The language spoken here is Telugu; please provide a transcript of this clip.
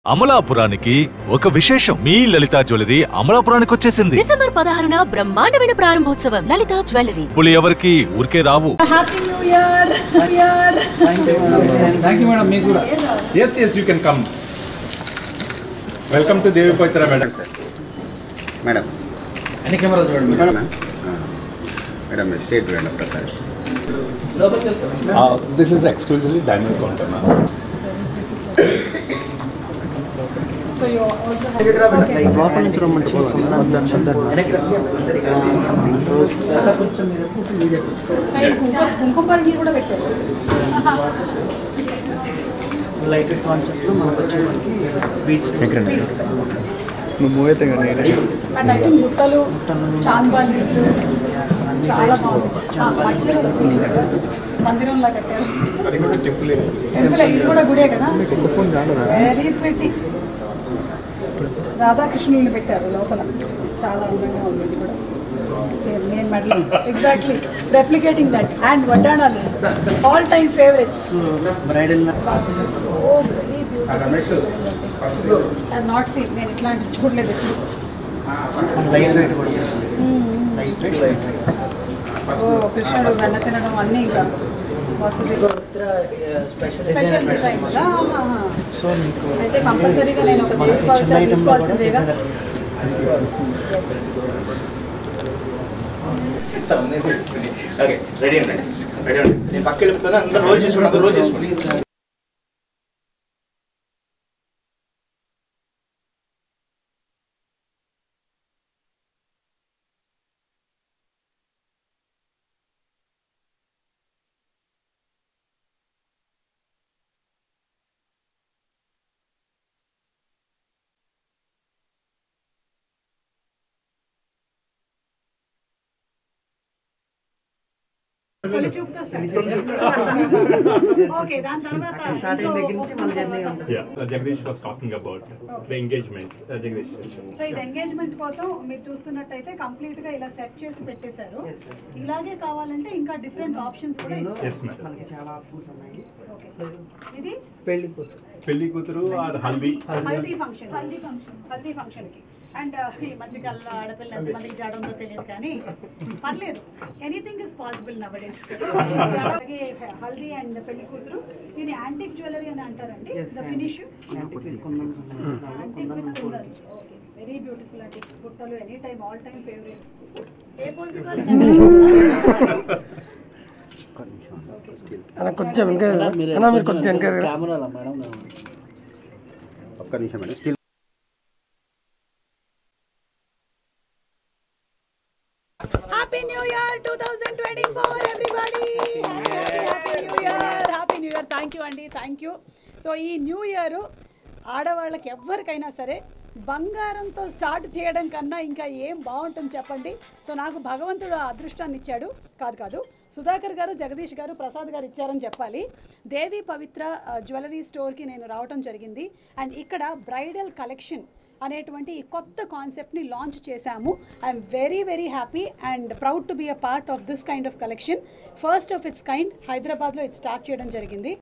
అమలాపురానికి ఒక విశేషం మీ లలిత జ్యువెలరీ అమలాపురానికి వచ్చేసింది డిసెంబర్ పదహారున బ్రహ్మాండమైన ప్రారంభోత్సవం లలిత జ్యువెలరీ ఇప్పుడు ఎవరికి ఊరికే రావు happy new year year thank you madam మీకు కూడా Yes, yes, you can come. Welcome to Devi Pavitra, madam. Madam అన్ని కెమెరా చూడండి madam madam madam state madam ప్రకారం Uh, this is exclusively diamond counter, ma'am. So you also sir కొంచెం మీరు పూర్తి మీడియా కుంకుమ కుంకుమ పరంగి కూడా పెట్టారు లైట్ కాన్సెప్ట్ మనకు వచ్చేటికి బీచ్ అండ్ ఐ థింక్ గుట్టలు చాంద్బాలీస్ చాలా బాగుంది ఆ, మధ్యలో మందిరంలా కట్టారు టెంపుల్ ఇది కూడా గుడే కదా వెరీ ప్రిటీ రాధాకృష్ణుల్ని పెట్టారు లోపల చాలా అందంగా ఉంది ఇది కూడా సేమ్ నేను medal exactly replicating that and వడ్డాణాలు all time favourites bridal so very beautiful not seen నేను ఇట్లాంటి చూడలేదు ఎప్పుడు లైట్ వెయిట్ కూడా లైట్ వెయిట్ లైట్ వెయిట్ ఓ కృష్ణుడు వెన్న తినడం అన్నీ ఇంకా వసతి స్పెషల్ స్పెషల్ డిజైన్ కదా ఆహాహా. సో మీకు అయితే కంపల్సరీగా నేను ఒక దేవి చిన్న పవిత్ర ఐటమ్ తీసుకోవాల్సిందేగా ఓకే రెడీ అండి రెడీ అండి నేను పక్క వెళ్ళిపోతాను అందరూ రోజు చేసుకోండి అందరూ రోజు చేసుకోండి తొలి చూపుతో start. ఓకే దాని తర్వాత స్టార్టింగ్ దగ్గర నుంచి మన జర్నీ ఇంకో- ఉంటుంది Yeah, uh, Jagdish was talking about the engagement. Uh, Jagdish. So ఇది ఎంగేజ్మెంట్ కోసం మీరు చూస్తున్నట్టయితే కంప్లీట్ గా ఇలా సెట్ చేసి పెట్టేశారు Yes, sir. ఇలాగే కావాలంటే ఇంకా డిఫరెంట్ ఆప్షన్స్ కూడా ఇందులో ఇస్తారు Yes, madam. మనకి చాలా ఆప్షన్స్ ఉన్నాయి ఓకే ఇది పెళ్లి కూతురు Pelli Kuturu or Haldi. Haldi function Haldi function Haldi function కి అండ్ ఈ మధ్య కాలంలో ఆడపిల్ల ఎంతమందికి జాడంతో తెలియదు కానీ పర్లేదు anything is possible nowadays అలాగే హల్దీ అండ్ పెళ్లి కూతురు దీని యాంటిక్ జ్యువెలరీ అని అంటారండి Yes, the and- finish antique with kundans ఉన్నాయి యాంటిక్ కుందన్ విత్ కూడా కుందన్స్ ఓకే వెరీ బ్యూటిఫుల్ అండి బుట్టలు any time all time favourite ఏ పోజిషన్ అన్న కొంచెం వెనక అన్న మీరు కొంచెం వెనక కెమెరాలా మేడం ఒక్క నిమిషం madam still happy new year two thousand twenty four everybody happy new year happy new year thank you అండి థ్యాంక్ యూ సో ఈ న్యూ ఇయర్ ఆడవాళ్ళకి ఎవరికైనా సరే బంగారంతో స్టార్ట్ చేయడం కన్నా ఇంకా ఏం బాగుంటుంది చెప్పండి సో నాకు భగవంతుడు ఆ అదృష్టాన్ని ఇచ్చాడు కాదు కాదు సుధాకర్ గారు జగదీష్ గారు ప్రసాద్ గారు ఇచ్చారని చెప్పాలి దేవి పవిత్ర ఆ, జ్యువెలరీ స్టోర్కి నేను రావటం జరిగింది అండ్ ఇక్కడ బ్రైడల్ కలెక్షన్ అనేటువంటి ఈ కొత్త కాన్సెప్ట్ని లాంచ్ చేశాము I'm very very happy and proud to be a part of this kind of collection first of its kind హైదరాబాద్లో ఇది స్టార్ట్ చేయడం జరిగింది